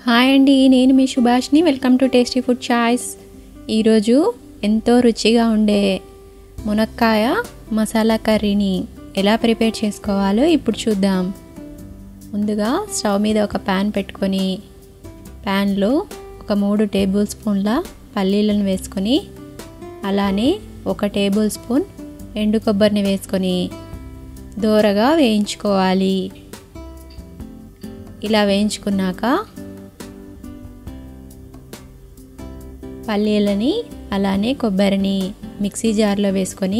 hi అండి నేను మీ సుభాష్ని welcome to tasty food choice ఈరోజు ఎంతో రుచిగా ఉండే మునక్కాయ మసాలా కర్రీని ఎలా ప్రిపేర్ చేసుకోవాలో ఇప్పుడు చూద్దాం ముందుగా స్టవ్ మీద ఒక ప్యాన్ పెట్టుకొని ప్యాన్లో ఒక మూడు టేబుల్ స్పూన్ల పల్లీలను వేసుకొని అలానే ఒక టేబుల్ స్పూన్ ఎండు కొబ్బరిని వేసుకొని దోరగా వేయించుకోవాలి ఇలా వేయించుకున్నాక పల్లీలని అలానే కొబ్బరిని మిక్సీ జార్లో వేసుకొని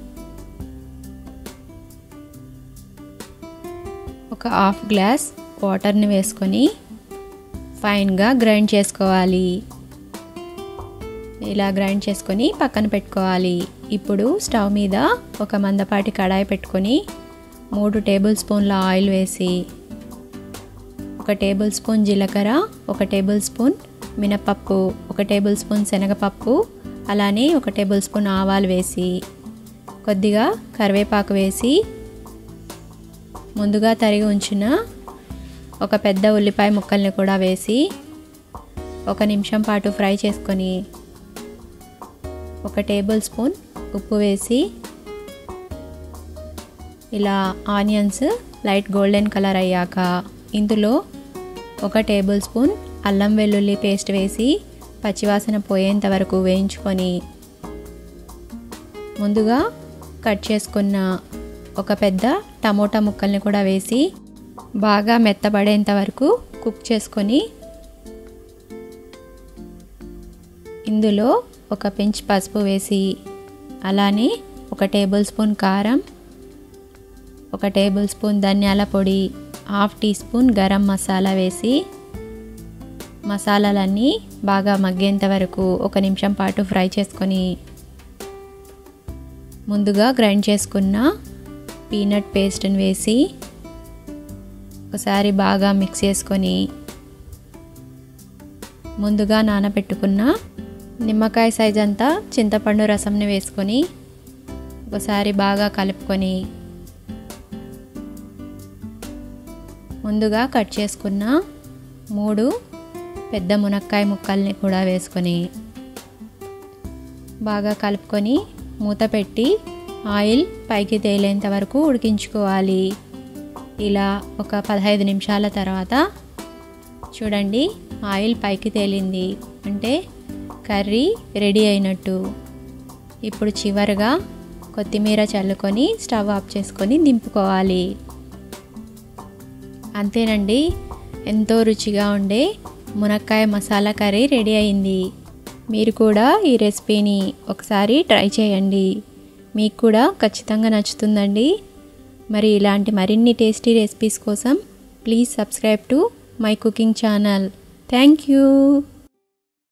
ఒక హాఫ్ గ్లాస్ వాటర్ని వేసుకొని ఫైన్గా గ్రైండ్ చేసుకోవాలి ఇలా గ్రైండ్ చేసుకొని పక్కన పెట్టుకోవాలి ఇప్పుడు స్టవ్ మీద ఒక మందపాటి కడాయి పెట్టుకొని మూడు టేబుల్ స్పూన్ల ఆయిల్ వేసి ఒక టేబుల్ స్పూన్ జీలకర్ర ఒక టేబుల్ స్పూన్ మినపప్పు ఒక టేబుల్ స్పూన్ శనగపప్పు అలానే ఒక టేబుల్ స్పూన్ ఆవాలు వేసి కొద్దిగా కరివేపాకు వేసి ముందుగా తరిగి ఉంచిన ఒక పెద్ద ఉల్లిపాయ ముక్కల్ని కూడా వేసి ఒక నిమిషం పాటు ఫ్రై చేసుకొని ఒక టేబుల్ స్పూన్ ఉప్పు వేసి ఇలా ఆనియన్స్ లైట్ గోల్డెన్ కలర్ అయ్యాక ఇందులో ఒక టేబుల్ స్పూన్ అల్లం వెల్లుల్లి పేస్ట్ వేసి పచ్చివాసన పోయేంత వరకు వేయించుకొని ముందుగా కట్ చేసుకున్న ఒక పెద్ద టమోటా ముక్కల్ని కూడా వేసి బాగా మెత్తబడేంత వరకు కుక్ చేసుకొని ఇందులో ఒక పించ్ పసుపు వేసి అలానే ఒక టేబుల్ స్పూన్ కారం ఒక టేబుల్ స్పూన్ ధనియాల పొడి half teaspoon garam masala వేసి మసాలాలన్నీ బాగా మగ్గేంత వరకు ఒక నిమిషం పాటు ఫ్రై చేసుకొని ముందుగా గ్రైండ్ చేసుకున్న పీనట్ పేస్ట్ని వేసి ఒకసారి బాగా మిక్స్ చేసుకొని ముందుగా నానబెట్టుకున్న నిమ్మకాయ సైజ్ అంతా చింతపండు రసంని వేసుకొని ఒకసారి బాగా కలుపుకొని ముందుగా కట్ చేసుకున్న మూడు పెద్ద మునక్కాయ ముక్కల్ని కూడా వేసుకొని బాగా కలుపుకొని మూత పెట్టి ఆయిల్ పైకి తేలేంత వరకు ఉడికించుకోవాలి ఇలా ఒక పదహైదు నిమిషాల తర్వాత చూడండి ఆయిల్ పైకి తేలింది అంటే కర్రీ రెడీ అయినట్టు ఇప్పుడు చివరిగా కొత్తిమీర చల్లుకొని స్టవ్ ఆఫ్ చేసుకొని దింపుకోవాలి అంతేనండి ఎంతో రుచిగా ఉండే మునక్కాయ మసాలా కర్రీ రెడీ అయింది మీరు కూడా ఈ రెసిపీని ఒకసారి ట్రై చేయండి మీకు కూడా ఖచ్చితంగా నచ్చుతుందండి మరి ఇలాంటి మరిన్ని టేస్టీ రెసిపీస్ కోసం please subscribe to my cooking channel thank you